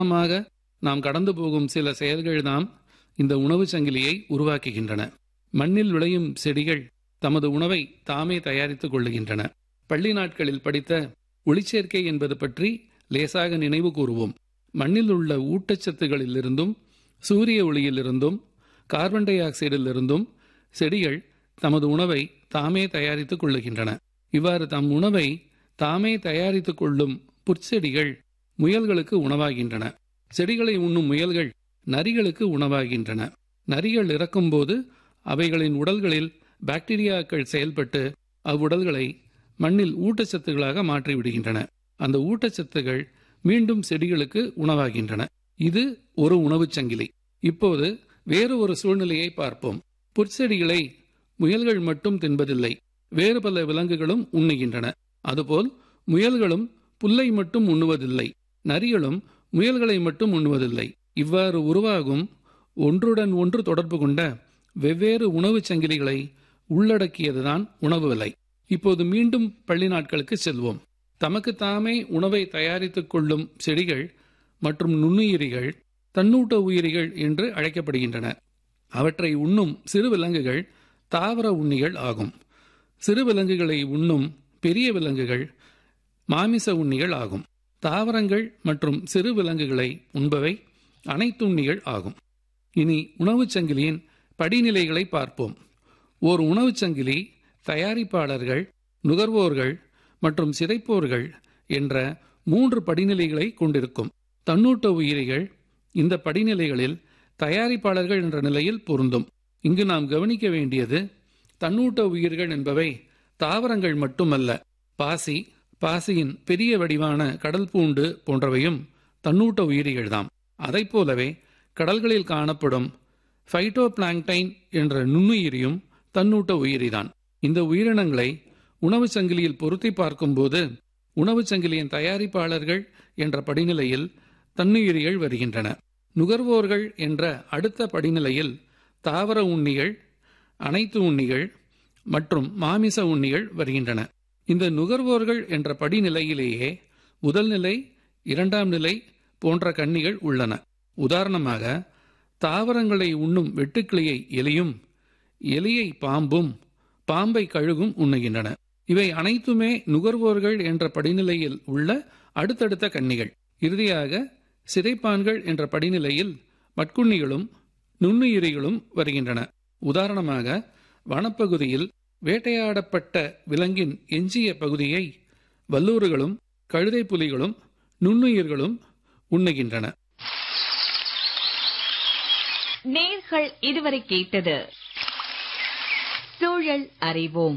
காரணமாக நாம் கடந்து போகும் சில செயல்கள்தாம் இந்த உணவுச் சங்கிலியை உருவாக்குகின்றன மண்ணில் விளையும் செடிகள் தமது உணவை தாமே தயாரித்துக் கொள்ளுகின்றன பள்ளி நாட்களில் படித்த ஒளிச்சேர்க்கை என்பது பற்றி லேசாக நினைவு கூறுவோம் மண்ணில் உள்ள ஊட்டச்சத்துகளிலிருந்தும் சூரிய ஒளியிலிருந்தும் கார்பன் டை ஆக்சைடிலிருந்தும் செடிகள் தமது உணவை தாமே தயாரித்துக் கொள்ளுகின்றன இவ்வாறு தம் உணவை தாமே தயாரித்துக் கொள்ளும் புற்செடிகள் முயல்களுக்கு உணவாகின்றன செடிகளை உண்ணும் முயல்கள் நரிகளுக்கு உணவாகின்றன நரிகள் இறக்கும்போது அவைகளின் உடல்களில் பாக்டீரியாக்கள் செயல்பட்டு அவ்வுடல்களை மண்ணில் ஊட்டச்சத்துகளாக மாற்றிவிடுகின்றன அந்த ஊட்டச்சத்துகள் மீண்டும் செடிகளுக்கு உணவாகின்றன இது ஒரு உணவுச் சங்கிலி இப்போது வேறு ஒரு சூழ்நிலையை பார்ப்போம் புற்செடிகளை முயல்கள் மட்டும் தின்பதில்லை வேறு பல விலங்குகளும் உண்ணுகின்றன அதுபோல் முயல்களும் புல்லை மட்டும் உண்ணுவதில்லை நரிகளும் முயல்களை மட்டும் உண்ணுவதில்லை இவ்வாறு உருவாகும் ஒன்றுடன் ஒன்று தொடர்பு கொண்ட வெவ்வேறு உணவுச் சங்கிலிகளை உள்ளடக்கியதுதான் உணவு விலை இப்போது மீண்டும் பள்ளி நாட்களுக்கு செல்வோம் தமக்கு தாமே உணவை தயாரித்துக் கொள்ளும் செடிகள் மற்றும் நுண்ணுயிரிகள் தன்னூட்ட உயிரிகள் என்று அழைக்கப்படுகின்றன அவற்றை உண்ணும் சிறு விலங்குகள் தாவர உண்ணிகள் ஆகும் சிறு விலங்குகளை உண்ணும் பெரிய விலங்குகள் மாமிச உண்ணிகள் ஆகும் தாவரங்கள் மற்றும் சிறு விலங்குகளை உண்பவை அனைத்துண்ணிகள் ஆகும் இனி உணவுச் சங்கிலியின் படிநிலைகளை பார்ப்போம் ஓர் உணவுச் சங்கிலி தயாரிப்பாளர்கள் நுகர்வோர்கள் மற்றும் சிதைப்போர்கள் என்ற மூன்று படிநிலைகளை கொண்டிருக்கும் தன்னூட்ட உயிரிகள் இந்த படிநிலைகளில் தயாரிப்பாளர்கள் என்ற நிலையில் பொருந்தும் இங்கு நாம் கவனிக்க வேண்டியது தன்னூட்ட உயிர்கள் என்பவை தாவரங்கள் மட்டுமல்ல பாசி பாசியின் பெரிய வடிவான கடல் பூண்டு போன்றவையும் தன்னூட்ட உயிரிகள்தாம் அதைப் போலவே கடல்களில் காணப்படும் ஃபைட்டோ பிளாங்டைன் என்ற நுண்ணுயிரியும் தன்னூட்ட உயிரிதான் இந்த உயிரினங்களை உணவுச் சங்கிலியில் பொருத்தி பார்க்கும்போது உணவுச் சங்கிலியின் தயாரிப்பாளர்கள் என்ற படிநிலையில் தன்னுயிரிகள் வருகின்றன நுகர்வோர்கள் என்ற அடுத்த படிநிலையில் தாவர உண்ணிகள் அனைத்து உண்ணிகள் மற்றும் மாமிச உண்ணிகள் வருகின்றன இந்த நுகர்வோர்கள் என்ற படிநிலையிலேயே முதல் நிலை இரண்டாம் நிலை போன்ற கன்னிகள் உள்ளன உதாரணமாக தாவரங்களை உண்ணும் வெட்டுக்கிளியை எலியும் எலியை பாம்பும் பாம்பை கழுகும் உண்ணுகின்றன இவை அனைத்துமே நுகர்வோர்கள் என்ற படிநிலையில் உள்ள அடுத்தடுத்த கன்னிகள் இறுதியாக சிதைப்பான்கள் என்ற படிநிலையில் மட்குண்ணிகளும் நுண்ணுயிரிகளும் வருகின்றன உதாரணமாக வனப்பகுதியில் வேட்டையாடப்பட்ட விலங்கின் எஞ்சிய பகுதியை வல்லூறுகளும் கழுதை புலிகளும் நுண்ணுயிர்களும் உண்ணுகின்றன நேர்கள் இதுவரை கேட்டது சூழல் அறிவோம்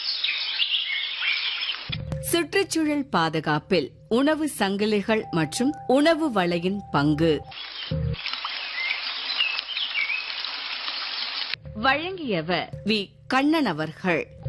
சுற்றுச்சூழல் பாதுகாப்பில் உணவு சங்கிலிகள் மற்றும் உணவு வலையின் பங்கு வழங்கியவர் வி கண்ணன் அவர்கள்